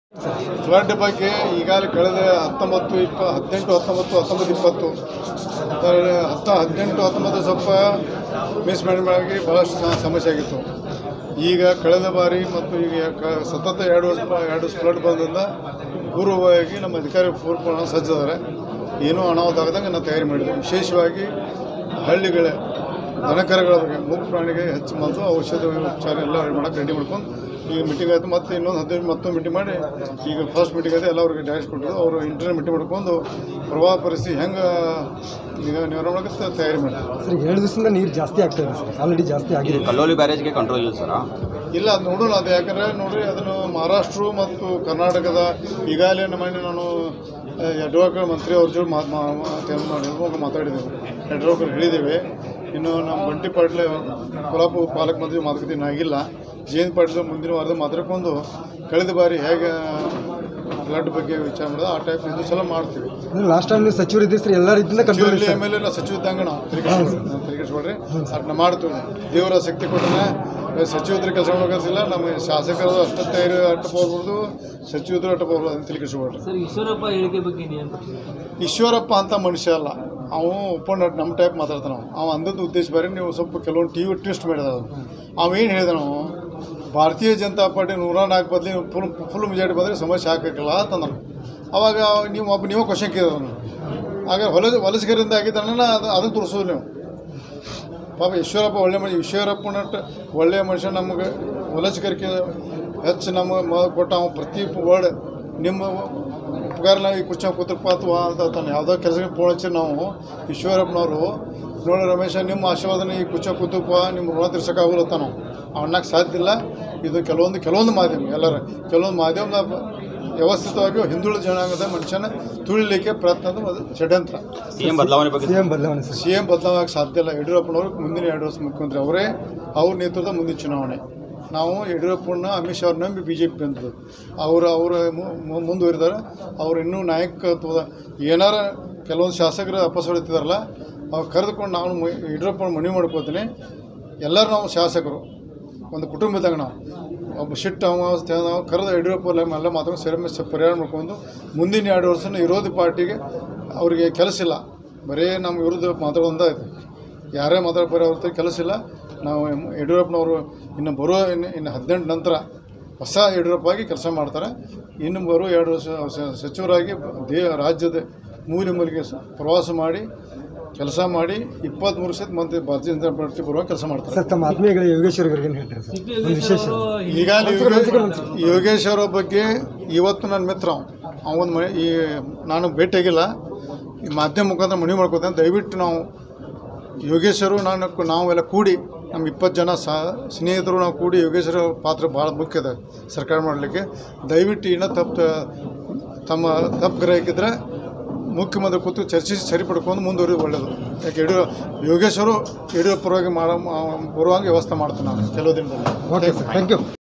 flood ಬಗ್ಗೆ ಈಗಾಗಲೇ ಕಳೆದ ಹತ್ತೊಂಬತ್ತು ಇಪ್ಪ ಹದಿನೆಂಟು ಹತ್ತೊಂಬತ್ತು ಹತ್ತೊಂಬತ್ತು ಇಪ್ಪತ್ತು ಅದರಲ್ಲಿ ಹತ್ತು ಹದಿನೆಂಟು ಹತ್ತೊಂಬತ್ತು ಸ್ವಲ್ಪ ಮಿಸ್ಮ್ಯಾನೇಜ್ಮೆಂಟ್ ಆಗಿ ಭಾಳಷ್ಟು ಸ- ಸಮಸ್ಯೆ ಆಗಿತ್ತು ಈಗ ಕಳೆದ ಬಾರಿ ಮತ್ತು ಈಗ ಕ ಸತತ ಎರಡು ವರ್ಷ ಎರಡು ವರ್ಷ ಫ್ಲಡ್ ಬಂದಿಂದ ಪೂರ್ವವಾಗಿ ನಮ್ಮ ಅಧಿಕಾರಿ ಪೂರ್ವ ಸಜ್ಜಿದ್ದಾರೆ ಏನೂ ಅನಾಹುತ ಆಗದಂಗೆ ನಾವು ತಯಾರಿ ಮಾಡಿದ್ವಿ ವಿಶೇಷವಾಗಿ ಹಳ್ಳಿಗಳೇ ದನಕರಗಳ ಬಗ್ಗೆ ಮೂಕು ಪ್ರಾಣಿಗೆ ಹೆಚ್ಚು ಮತ್ತು ಔಷಧ ಉಪಚಾರ ಎಲ್ಲ ಮಾಡೋಕೆ ರೆಡಿ ಮಾಡ್ಕೊಂಡು ಈಗ ಮೀಟಿಂಗ್ ಆಯಿತು ಮತ್ತೆ ಇನ್ನೊಂದು ಹದಿನೈದು ಮತ್ತೊಂದು ಮೀಟಿಂಗ್ ಮಾಡಿ ಈಗ ಫಸ್ಟ್ ಮೀಟಿಂಗ್ ಆಯ್ತು ಎಲ್ಲ ಅವ್ರಿಗೆ ಡೈರೆಕ್ಟ್ ಕೊಟ್ಟರು ಅವರು ಇಂಟರ್ನೆಟ್ ಮೀಟಿಂಗ್ ಮಾಡ್ಕೊಂಡು ಪ್ರವಾಹ ಪರಿಸ್ಥಿತಿ ಹೆಂಗೆ ಈಗ ನಿವಾರಣೆ ಮಾಡೋಕೆ ತಯಾರಿ ಮಾಡಿ ಸರ್ ಈಗ ಎರಡು ದಿವಸದಿಂದ ನೀರು ಜಾಸ್ತಿ ಆಗ್ತಾ ಇದೆ ಸರ್ ಆಲ್ರೆಡಿ ಜಾಸ್ತಿ ಆಗಿದೆ ಕಲ್ಲೋಲಿ ಬ್ಯಾರೇಜ್ಗೆ ಕಂಟ್ರೋಲ್ ಇಲ್ಲ ಸರ್ ಇಲ್ಲ ಅದು ನೋಡೋಣ ಅದು ಯಾಕಂದರೆ ನೋಡ್ರಿ ಅದನ್ನು ಮಹಾರಾಷ್ಟ್ರ ಮತ್ತು ಕರ್ನಾಟಕದ ಈಗಾಗಲೇ ನಮ್ಮ ಮನೆ ನಾನು ಯಡ್ವಾಕ ಮಂತ್ರಿ ಅವ್ರ ಜೋಡಿ ಮಾತು ಮಾಡಿ ಮಾತಾಡಿದ್ದೇವೆ ಯಡ್ವಾಕರ್ ಹೇಳಿದ್ದೇವೆ ಇನ್ನು ನಮ್ಮ ಬಂಟಿ ಪಾಟ್ಲೆ ಕೊಲ್ಹಾಪುರ ಪಾಲಕ ಮಂತ್ರಿ ಮಾತುಕತೆ ಇನ್ನೂ ಆಗಿಲ್ಲ ಜಯಂತ್ ಪಾಟೀಲ್ ಮುಂದಿನ ವಾರದ ಮಾತಾಡ್ಕೊಂಡು ಕಳೆದ ಬಾರಿ ಹೇಗೆ ಫ್ಲಡ್ ಬಗ್ಗೆ ವಿಚಾರ ಮಾಡಿದ ಆ ಟೈಪ್ ಇದು ಸಲ ಮಾಡ್ತೀವಿ ಅಂದ್ರೆ ಲಾಸ್ಟ್ ಟೈಮ್ ನೀವು ಸಚಿವರು ಇದ್ರಿ ಸರ್ ಎಲ್ಲ ರೀತಿಯಿಂದ ಕಂಟ್ರೋಲ್ ಸಚಿವರಲ್ಲಿ ಎಮ್ ಎಲ್ ಎ ಸಚಿವ ಇದ್ದಂಗೆ ನಾವು ತಿರುಗಿಸ್ಬೇಡ್ರಿ ಅದನ್ನ ಮಾಡ್ತೀವಿ ದೇವರ ಶಕ್ತಿ ಕೊಟ್ಟನೆ ಸಚಿವದ್ರ ಕೆಲಸ ಮಾಡೋಕ್ಕಾಗಿಲ್ಲ ನಮ್ಮ ಶಾಸಕರು ಅಷ್ಟು ತಯಾರಿ ಅಟ್ಟು ಹೋಗ್ಬೋದು ಸಚಿವರು ಅಟ್ಟು ಹೋಗ್ಬೋದು ಅಂತ ತಿರುಗಿಸ್ಬೇಡ್ರಿ ಸರ್ ಈಶ್ವರಪ್ಪ ಹೇಳಿಕೆ ಬಗ್ಗೆ ಏನು ಈಶ್ವರಪ್ಪ ಅಂತ ಮನುಷ್ಯ ಅಲ್ಲ ಅವು ಓಪನ್ ನಮ್ಮ ಟೈಪ್ ಮಾತಾಡ್ತಾನೆ ಅವ ಅವ ಅಂದದ್ದು ಉದ್ದೇಶ ಬೇರೆ ನೀವು ಸ್ವಲ್ಪ ಕೆಲವೊಂದು ಟಿ ವಿ ಟ್ವಿಸ್ಟ್ ಮಾಡಿದ ಅವ ಏನು ಹೇಳಿದ ನಾವು ಭಾರತೀಯ ಜನತಾ ಪಾರ್ಟಿ ನೂರ ನಾಲ್ಕು ಬದಲಿ ಫುಲ್ ಫುಲ್ ಮೆಜಾರಿಟಿ ಬಂದರೆ ಸಮಸ್ಯೆ ಹಾಕಕ್ಕಿಲ್ಲ ಅಂತಂದನು ಅವಾಗ ನೀವು ಒಬ್ಬ ನೀವು ಕ್ವಶನ್ ಕೇಳಿದನು ಆಗ ಹೊಲ ವಲಸಿಗರಿಂದ ಆಗಿದ್ದಾನ ಅದು ಅದನ್ನು ತೋರಿಸೋದು ನೀವು ಪಾಪ ಈಶ್ವರಪ್ಪ ಒಳ್ಳೆ ಮನುಷ್ಯ ಈಶ್ವರಪ್ಪನ ಒಳ್ಳೆಯ ಮನುಷ್ಯ ನಮಗೆ ವಲಸಿಗರಿಗೆ ಹೆಚ್ಚು ನಮಗೆ ಮ ಕೊಟ್ಟ ಅವ ಪ್ರತಿ ವರ್ಡ್ ನಿಮ್ಮ ಉಪಕಾರ ನಾವು ಈ ಕುರ್ಚಿ ಕೂತ್ರಪ್ಪ ಅಥವಾ ಅಂತ ತಾನು ಯಾವುದೋ ಕೆಲಸಕ್ಕೆ ಫೋನ್ ಹಚ್ಚಿ ನಾವು ಈಶ್ವರಪ್ಪನವರು ನೋಡಿ ರಮೇಶ ನಿಮ್ಮ ಆಶೀರ್ವಾದನ ಈ ಕುರ್ಚಿ ಕೂತಪ್ಪ ನಿಮ್ಮ ಋಣ ತೀರ್ಸೋಕ್ಕಾಗಲ್ಲ ನಾವು ಅವನ್ನಕ್ಕೆ ಸಾಧ್ಯ ಇಲ್ಲ ಇದು ಕೆಲವೊಂದು ಕೆಲವೊಂದು ಮಾಧ್ಯಮ ಎಲ್ಲರ ಕೆಲವೊಂದು ಮಾಧ್ಯಮದ ವ್ಯವಸ್ಥಿತವಾಗಿ ಹಿಂದುಳಿದ ಜನಾಂಗದ ಮನುಷ್ಯನ ತುಳಿಲಿಕ್ಕೆ ಪ್ರಯತ್ನ ಅದು ಅದು ಷಡ್ಯಂತ್ರ ಸಿಎಂ ಬದಲಾವಣೆ ಬಗ್ಗೆ ಸಿಎಂ ಬದಲಾವಣೆ ಸರ್ ಸಿ ಎಂ ಬದಲಾಗಕ್ಕೆ ಸಾಧ್ಯ ಇಲ್ಲ ಯಡಿಯೂರಪ್ಪನವರು ಮುಂದಿನ ಎರಡು ವರ್ಷ ಮುಖ್ಯಮಂತ್ರಿ ಅವರೇ ಅವ್ರ ನೇತೃತ್ವ ಮುಂದಿನ ಚುನಾವಣೆ ನಾವು ಯಡಿಯೂರಪ್ಪನ ಅಮಿತ್ ಶಾ ಅವ್ರ ನಂಬಿ ಬಿ ಜೆ ಪಿ ಬಂದದ್ದು ಅವರು ಅವರು ಮು- ಮುಂದುವರಿದಾರೆ ಅವ್ರು ಇನ್ನೂ ನಾಯಕತ್ವದ ಏನಾರ ಕೆಲವೊಂದು ಶಾಸಕರು ಅಪಸ್ ಹೊಡಿತಿದಾರಲ್ಲ ಅವ್ರು ಕರೆದುಕೊಂಡು ನಾನು ಮ- ಯಡಿಯೂರಪ್ಪನ ಮನವಿ ಮಾಡ್ಕೋತೀನಿ ಎಲ್ಲರೂ ನಾವು ಶಾಸಕರು ಒಂದು ಕುಟುಂಬದಾಗ ನಾವು ಒಬ್ಬ ಶಿಟ್ ಅವ ತ- ನಾವು ಕರೆದು ಯಡಿಯೂರಪ್ಪ ಎಲ್ಲ ಎಲ್ಲ ಮಾತಾಡ್ಕೊಂಡು ಸರಿ ಪರಿಹಾರ ಮಾಡ್ಕೊಂಡು ಮುಂದಿನ ಎರಡು ವರ್ಷ ವಿರೋಧಿ ಪಾರ್ಟಿಗೆ ಅವರಿಗೆ ಕೆಲಸ ಇಲ್ಲ ಬರೀ ನಮ್ಮ ವಿರುದ್ಧ ಮಾತಾಡೋದ ಐತೆ ಯಾರೇ ಮಾತಾಡ್ಬಾರ ಅವ್ರ ಕೆಲಸ ಇಲ್ಲ ನಾವು ಎಮ್- ಯಡಿಯೂರಪ್ಪನವರು ಇನ್ನು ಬರೋ ಇನ್ನು ಇನ್ನು ಹದಿನೆಂಟು ನಂತರ ಹೊಸ ಯಡಿಯೂರಪ್ಪ ಆಗಿ ಕೆಲಸ ಮಾಡ್ತಾರೆ ಇನ್ನು ಬರೋ ಎರಡು ವರ್ಷ ಸ- ಸಚಿವರಾಗಿ ದೇ ರಾಜ್ಯದ ಮೂಲೆ ಮೂಲೆಗೆ ಸ- ಪ್ರವಾಸ ಮಾಡಿ ಕೆಲಸ ಮಾಡಿ ಇಪ್ಪತ್ತ್ಮೂರು ಸತಿ ಮಂತ್ರಿ ಭಾರತೀಯ ಜನತಾ ಪಾರ್ಟಿ ಬರುವಾಗ ಕೆಲಸ ಮಾಡ್ತಾರೆ ಸರ್ ತಮ್ಮ ಆತ್ಮೀಯಗಳ ಯೋಗೇಶ್ವರ್ ಅವ್ರಿಗೆ ಏನು ಹೇಳ್ತಾರೆ ಸರ್ ಸಿಪಿ ಒಂದು ವಿಶೇಷ ಯೋಗೇಶ್ವರ ಈಗಾಗಲೇ ಯೋಗೇಶ್ ಅವರ ಬಗ್ಗೆ ಇವತ್ತು ನನ್ನ ಮಿತ್ರ ಅವನ ಮನೆ ಈ ನಾನು ಭೇಟಿಯಾಗಿಲ್ಲ ಈ ಮಾಧ್ಯಮ ಮುಖಾಂತರ ಮನವಿ ಮಾಡ್ಕೋತೇನೆ ದಯವಿಟ್ಟು ನಾವು ಯೋಗೇಶ್ವರು ನಾನು ನಾವೆಲ್ಲ ಕೂಡಿ ನಮ್ಮ ಇಪ್ಪತ್ತು ಜನ ಸಹ ಸ್ನೇಹಿತರು ನಾವು ಕೂಡಿ ಯೋಗೇಶ್ವರ ಪಾತ್ರ ಭಾಳ ಮುಖ್ಯ ಇದೆ ಸರ್ಕಾರ ಮಾಡಲಿಕ್ಕೆ ದಯವಿಟ್ಟು ಇನ್ನೂ ತಪ್ಪು ತಮ್ಮ ತಪ್ಪು ಗ್ರಹಿಕಿದ್ರೆ ಮುಖ್ಯಮಂತ್ರಿ ಕೂತು ಚರ್ಚಿಸಿ ಸರಿಪಡ್ಕೊಂಡು ಮುಂದುವರಿಯೋದು ಒಳ್ಳೆಯದು ಯಾಕೆ ಯಡಿಯೂರ ಯೋಗೇಶ್ವರು ಯಡಿಯೂರಪ್ಪ ಪರವಾಗಿ ಮಾಡೋ ಬರುವಂಗೆ ವ್ಯವಸ್ಥೆ ಮಾಡ್ತೀನಿ ನಾನು ಕೆಲವು ದಿನದಲ್ಲಿ ಓಕೆ ಸರ್ ಥ್ಯಾಂಕ್ ಯು